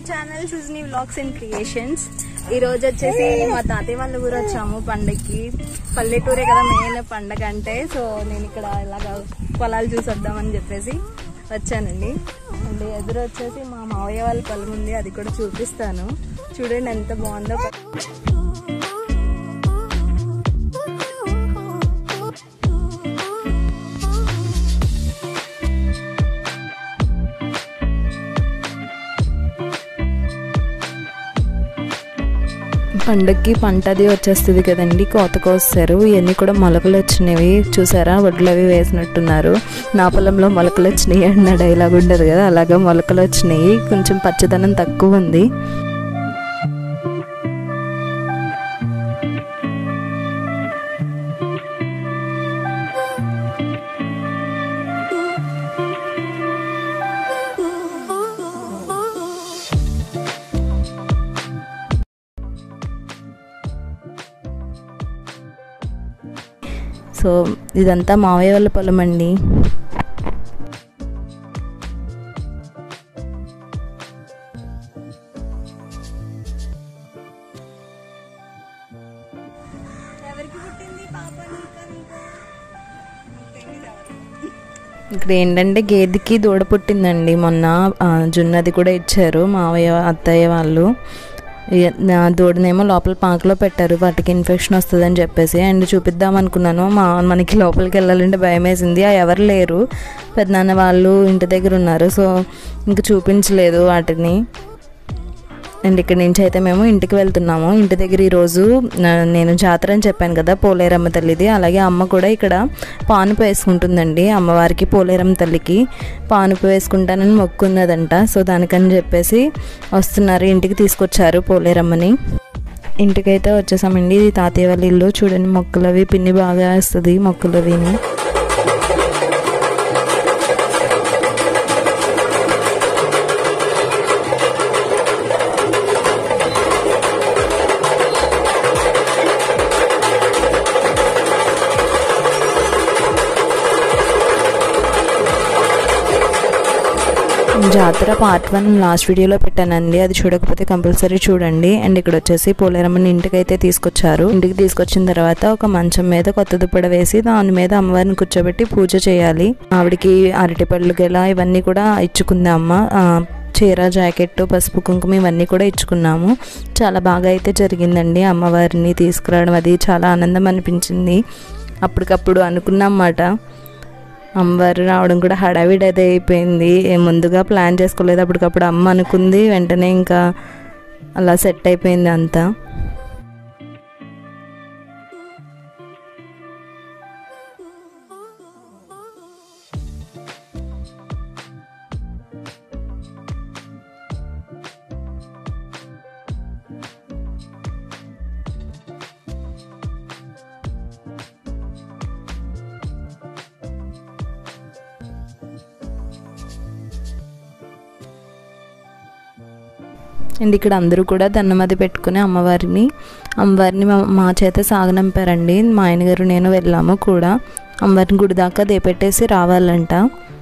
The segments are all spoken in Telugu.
channel Sujni vlogs and creations ఈ రోజు వచ్చేసి మా తాతయ్య వాళ్ళ ఊరు వచ్చాము పండగకి పల్లెటూరే కదా మెయిన్ పండగ అంటే సో నేను ఇక్కడ ఇలాగ పొలాలు చూసి వద్దామని చెప్పేసి వచ్చానండి అండ్ ఎదురు వచ్చేసి మా మావయ్య వాళ్ళ పొలం ఉంది అది కూడా చూపిస్తాను చూడండి ఎంత బాగుందో పండక్కి పంట అది వచ్చేస్తుంది కదండి కోత కోస్తారు ఇవన్నీ కూడా మొలకలు వచ్చినవి చూసారా వడ్లు అవి వేసినట్టున్నారు నా పొలంలో మొలకలు వచ్చినాయి అన్న డైలాగ్ ఉండదు కదా అలాగా మొలకలు వచ్చినాయి కొంచెం పచ్చదనం తక్కువ ఉంది సో ఇదంతా మావయ్య వాళ్ళ పొలం అండి ఇక్కడ ఏంటంటే గేదెకి దూడ పుట్టిందండి మొన్న ఆ, జున్నది కూడా ఇచ్చారు మావయ్య అత్తయ్య వాళ్ళు ఇ- నా దూడనేమో లోపల పాకలో పెట్టారు వాటికి ఇన్ఫెక్షన్ వస్తుందని చెప్పేసి అండ్ చూపిద్దాం అనుకున్నాను మా మనకి లోపలికి వెళ్ళాలంటే భయం వేసింది ఆ ఎవరు లేరు పెద్దనాన్న వాళ్ళు ఇంటి దగ్గర ఉన్నారు సో ఇంక చూపించలేదు వాటిని అండ్ ఇక్కడి నుంచి అయితే మేము ఇంటికి వెళ్తున్నాము ఇంటి దగ్గర ఈరోజు నా- నేను జాతర అని చెప్పాను కదా పోలేరమ్మ తల్లిది అలాగే అమ్మ కూడా ఇక్కడ పానుపు వేసుకుంటుందండి అమ్మవారికి పోలేరమ్మ తల్లికి పానుపు వేసుకుంటానని మొక్కున్నదంట సో దానికని చెప్పేసి వస్తున్నారు ఇంటికి తీసుకొచ్చారు పోలేరమ్మని ఇంటికైతే వచ్చేసామండి ఇది తాతయ్య వాళ్ళ ఇల్లు చూడండి మొక్కలు అవి పిన్ని బాగా వేస్తుంది మొక్కలు అవిని జాతర పార్ట్ వన్ లాస్ట్ వీడియోలో పెట్టానండి అది చూడకపోతే కంపల్సరీ చూడండి అండ్ ఇక్కడ వచ్చేసి పోలేరమ్మని ఇంటికి అయితే తీసుకొచ్చారు ఇంటికి తీసుకొచ్చిన తర్వాత ఒక మంచం మీద కొత్త దుప్పడ వేసి దాని మీద అమ్మవారిని కూర్చోబెట్టి పూజ చేయాలి ఆవిడకి అరటిపళ్ళు గెల ఇవన్నీ కూడా ఇచ్చుకుంది అమ్మ ఆ, చీర జాకెట్ పసుపు కుంకుమ ఇవన్నీ కూడా ఇచ్చుకున్నాము చాలా బాగా అయితే జరిగిందండి అమ్మవారిని తీసుకురావడం అది చాలా ఆనందం అనిపించింది అప్పటికప్పుడు అనుకున్నమాట అమ్మవారు రావడం కూడా హడావిడి అదే అయిపోయింది ఏం ముందుగా ప్లాన్ చేసుకోలేదు అప్పటికప్పుడు అమ్మ అనుకుంది వెంటనే ఇంకా అలా సెట్ అయిపోయింది అంతా అండ్ ఇక్కడ అందరూ కూడా దండమది పెట్టుకుని అమ్మవారిని అమ్మవారిని మా మా చేత సాగనంపారండి మా ఆయన గారు నేను వెళ్ళాము కూడా అమ్మవారిని గుడి దాకా దేపెట్టేసి రావాలంట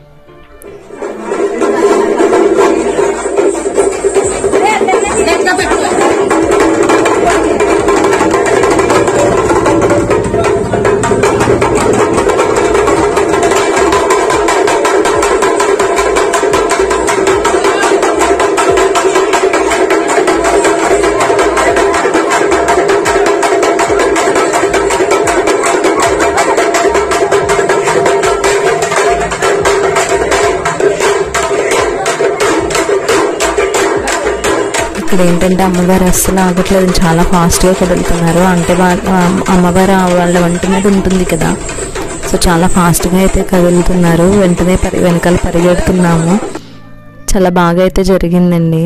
ఇక్కడ ఏంటంటే అమ్మవారు అస్సలు ఆగట్లేదు చాలా ఫాస్ట్గా కదులుతున్నారు అంటే వా- ఆ- అమ్మవారు ఆ వాళ్ళ వంట మీద ఉంటుంది కదా సో చాలా ఫాస్ట్గా అయితే కదులుతున్నారు వెంటనే పరి వెనకాల పరిగెడుతున్నాము చాలా బాగా అయితే జరిగిందండి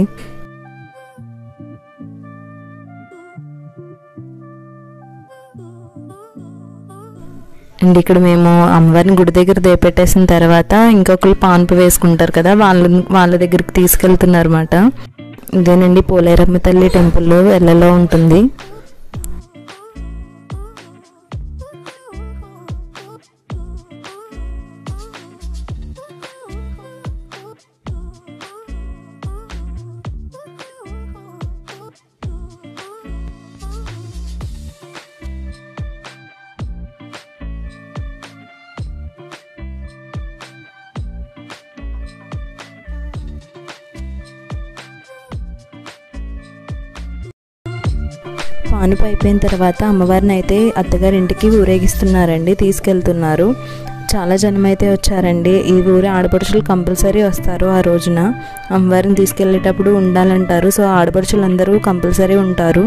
అండ్ ఇక్కడ మేము అమ్మవారిని గుడి దగ్గర దేపెట్టేసిన తర్వాత ఇంకొకరు పాన్పు వేసుకుంటారు కదా వాళ్ళ వాళ్ళ దగ్గరికి తీసుకెళ్తున్నారు అనమాట ఇదేనండి పోలేరమ్మ తల్లి టెంపుల్ ఎల్లలో ఉంటుంది పానుపు అయిపోయిన తర్వాత అమ్మవారిని అయితే అత్తగారి ఇంటికి ఊరేగిస్తున్నారండి తీసుకెళ్తున్నారు చాలా జనం అయితే వచ్చారండి ఈ ఊరి ఆడపడుచులు కంపల్సరీ వస్తారు ఆ రోజున అమ్మవారిని తీసుకెళ్ళేటప్పుడు ఉండాలంటారు సో ఆడపడుచులు అందరూ కంపల్సరీ ఉంటారు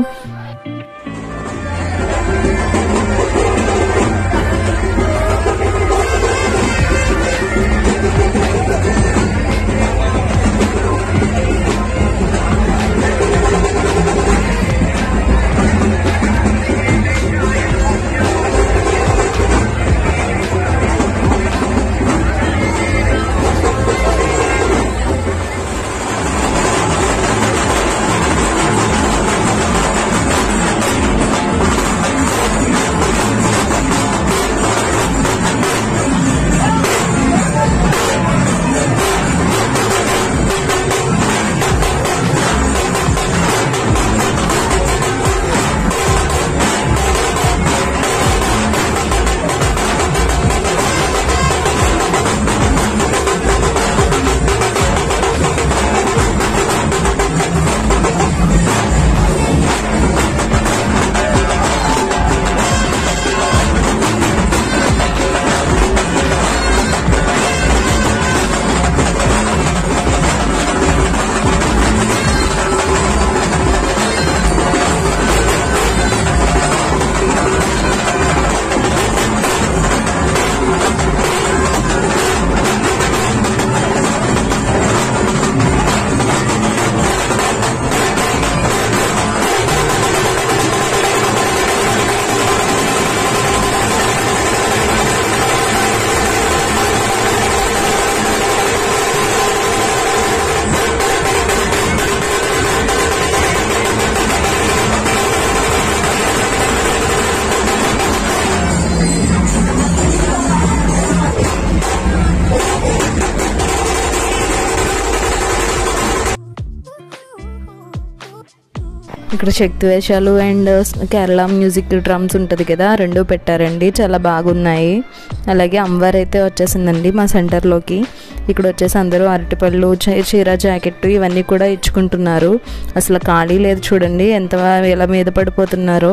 ఇక్కడ శక్తి వేషాలు అండ్ కేరళ మ్యూజిక్ డ్రమ్స్ ఉంటుంది కదా రెండు పెట్టారండి చాలా బాగున్నాయి అలాగే అమ్మవారు అయితే వచ్చేసిందండి మా సెంటర్లోకి ఇక్కడ వచ్చేసి అందరూ అరటిపళ్ళు చీ- చీర జాకెట్ ఇవన్నీ కూడా ఇచ్చుకుంటున్నారు అసలు ఖాళీ లేదు చూడండి ఎంత ఎలా మీద పడిపోతున్నారో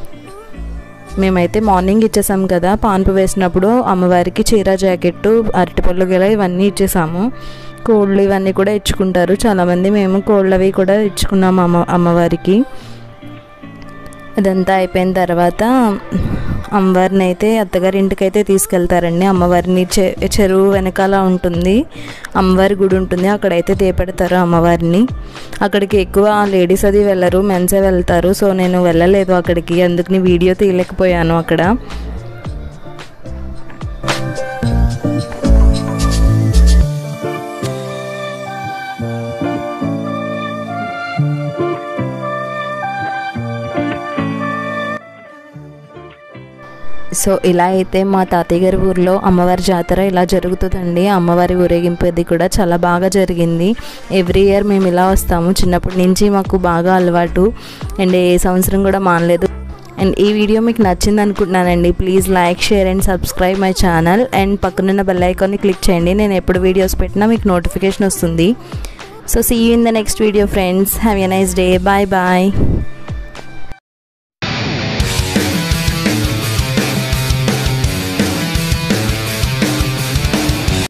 మేమైతే మార్నింగ్ ఇచ్చేసాం కదా పాన్పు వేసినప్పుడు అమ్మవారికి చీర జాకెట్ అరటిపళ్ళు గల ఇవన్నీ ఇచ్చేసాము కోళ్ళు ఇవన్నీ కూడా ఇచ్చుకుంటారు చాలామంది మేము కోళ్ళు అవి కూడా ఇచ్చుకున్నాము అమ్మ అమ్మవారికి ఇదంతా అయిపోయిన తర్వాత అమ్మవారిని అయితే అత్తగారి ఇంటికి అయితే తీసుకెళ్తారండి అమ్మవారిని చె చెరువు వెనకాల ఉంటుంది అమ్మవారి గుడి ఉంటుంది అక్కడైతే దేపెడతారు అమ్మవారిని అక్కడికి ఎక్కువ లేడీస్ అది వెళ్ళరు మెన్సే వెళ్తారు సో నేను వెళ్ళలేదు అక్కడికి అందుకని వీడియో తీయలేకపోయాను అక్కడ సో ఇలా అయితే మా తాతయ్య గారి ఊర్లో అమ్మవారి జాతర ఇలా జరుగుతుందండి అమ్మవారి ఊరేగింపు అది కూడా చాలా బాగా జరిగింది ఎవ్రీ ఇయర్ మేము ఇలా వస్తాము చిన్నప్పటి నుంచి మాకు బాగా అలవాటు అండ్ ఏ సంవత్సరం కూడా మానలేదు అండ్ ఈ వీడియో మీకు నచ్చింది అనుకుంటున్నానండి please like share and subscribe my channel and పక్కనున్న బెల్ ఐకాన్ని క్లిక్ చేయండి నేను ఎప్పుడు వీడియోస్ పెట్టినా మీకు నోటిఫికేషన్ వస్తుంది so see you in the next video friends have a nice day bye bye